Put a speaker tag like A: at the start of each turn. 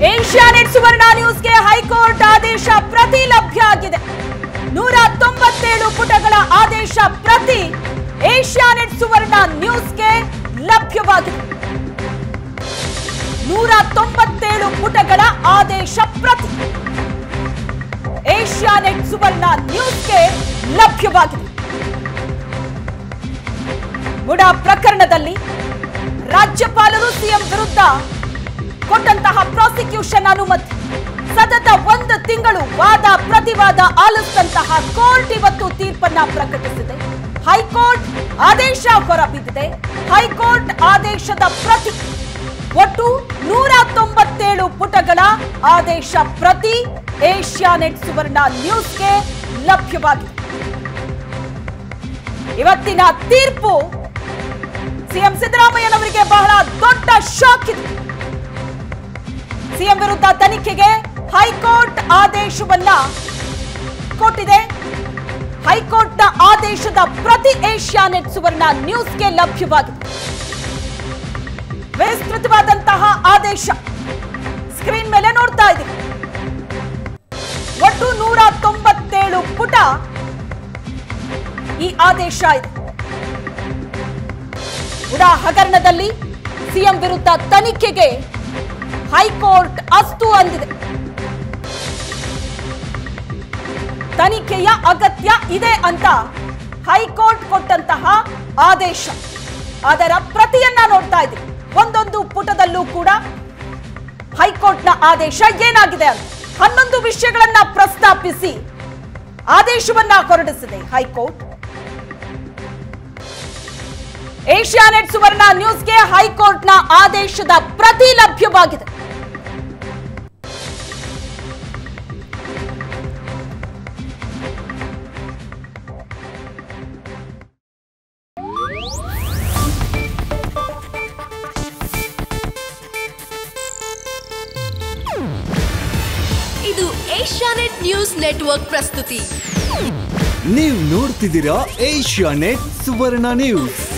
A: Asianet ಸುವರ್ಣ ನ್ಯೂಸ್ಗೆ high court ಆದೇಶ ಪ್ರತಿ ಲಭ್ಯ ಆಗಿದೆ ನೂರ ತೊಂಬತ್ತೇಳು ಪುಟಗಳ ಆದೇಶ ಪ್ರತಿ ಏಷ್ಯಾನೆಟ್ ಸುವರ್ಣ ನ್ಯೂಸ್ಗೆ ಲಭ್ಯವಾಗಿದೆ ನೂರ ತೊಂಬತ್ತೇಳು ಪುಟಗಳ ಆದೇಶ ಪ್ರತಿ ಏಷ್ಯಾನೆಟ್ ಸುವರ್ಣ ನ್ಯೂಸ್ಗೆ ಲಭ್ಯವಾಗಿದೆ ಮುಡಾ ಪ್ರಕರಣದಲ್ಲಿ ರಾಜ್ಯಪಾಲರು ಸಿಎಂ ವಿರುದ್ಧ ಕೊಟ್ಟಂತಹ ಪ್ರಾಸಿಕ್ಯೂಷನ್ ಅನುಮತಿ ಸತತ ಒಂದು ತಿಂಗಳು ವಾದ ಪ್ರತಿವಾದ ಆಲಿಸಿದಂತಹ ಕೋರ್ಟ್ ಇವತ್ತು ತೀರ್ಪನ್ನ ಪ್ರಕಟಿಸಿದೆ ಹೈಕೋರ್ಟ್ ಆದೇಶ ಹೊರಬಿದ್ದಿದೆ ಹೈಕೋರ್ಟ್ ಆದೇಶದ ಪ್ರತಿ ಒಟ್ಟು ನೂರ ತೊಂಬತ್ತೇಳು ಪುಟಗಳ ಆದೇಶ ಪ್ರತಿ ಏಷ್ಯಾನೆಟ್ ಸುವರ್ಣ ನ್ಯೂಸ್ಗೆ ಲಭ್ಯವಾಗಿದೆ ಇವತ್ತಿನ ತೀರ್ಪು ಸಿಎಂ ಸಿದ್ದರಾಮಯ್ಯನವರಿಗೆ ಬಹಳ ದೊಡ್ಡ ಶಾಕ್ ಇದೆ ಸಿಎಂ ವಿರುದ್ಧ ತನಿಖೆಗೆ ಹೈಕೋರ್ಟ್ ಆದೇಶವನ್ನ ಕೊಟ್ಟಿದೆ ಹೈಕೋರ್ಟ್ನ ಆದೇಶದ ಪ್ರತಿ ಏಷ್ಯಾನೆಟ್ ಸುವರ್ಣ ನ್ಯೂಸ್ಗೆ ಲಭ್ಯವಾಗಿದೆ ವಿಸ್ತೃತವಾದಂತಹ ಆದೇಶ ಸ್ಕ್ರೀನ್ ಮೇಲೆ ನೋಡ್ತಾ ಇದ್ದೀವಿ ಒಟ್ಟು ನೂರ ತೊಂಬತ್ತೇಳು ಪುಟ ಈ ಆದೇಶ ಇದೆ ಉಡಾ ಹಗರಣದಲ್ಲಿ ಸಿಎಂ ವಿರುದ್ಧ ತನಿಖೆಗೆ ಹೈಕೋರ್ಟ್ ಅಸ್ತು ಅಂದಿದೆ ತನಿಖೆಯ ಅಗತ್ಯ ಇದೆ ಅಂತ ಹೈಕೋರ್ಟ್ ಕೊಟ್ಟಂತಹ ಆದೇಶ ಅದರ ಪ್ರತಿಯನ್ನ ನೋಡ್ತಾ ಇದ್ದೀವಿ ಒಂದೊಂದು ಪುಟದಲ್ಲೂ ಕೂಡ ಹೈಕೋರ್ಟ್ನ ಆದೇಶ ಏನಾಗಿದೆ ಅಂತ ಹನ್ನೊಂದು ವಿಷಯಗಳನ್ನ ಪ್ರಸ್ತಾಪಿಸಿ ಆದೇಶವನ್ನ ಹೊರಡಿಸಿದೆ ಹೈಕೋರ್ಟ್ ಏಷ್ಯಾನೆಟ್ ಸುವರ್ಣ ನ್ಯೂಸ್ಗೆ ಹೈಕೋರ್ಟ್ನ ಆದೇಶದ ಪ್ರತಿ ಲಭ್ಯವಾಗಿದೆ
B: ಇದು ಏಷ್ಯಾನೆಟ್ ನ್ಯೂಸ್ ನೆಟ್ವರ್ಕ್ ಪ್ರಸ್ತುತಿ
C: ನೀವು ನೋಡ್ತಿದ್ದೀರಾ ಏಷ್ಯಾ ನೆಟ್ ಸುವರ್ಣ ನ್ಯೂಸ್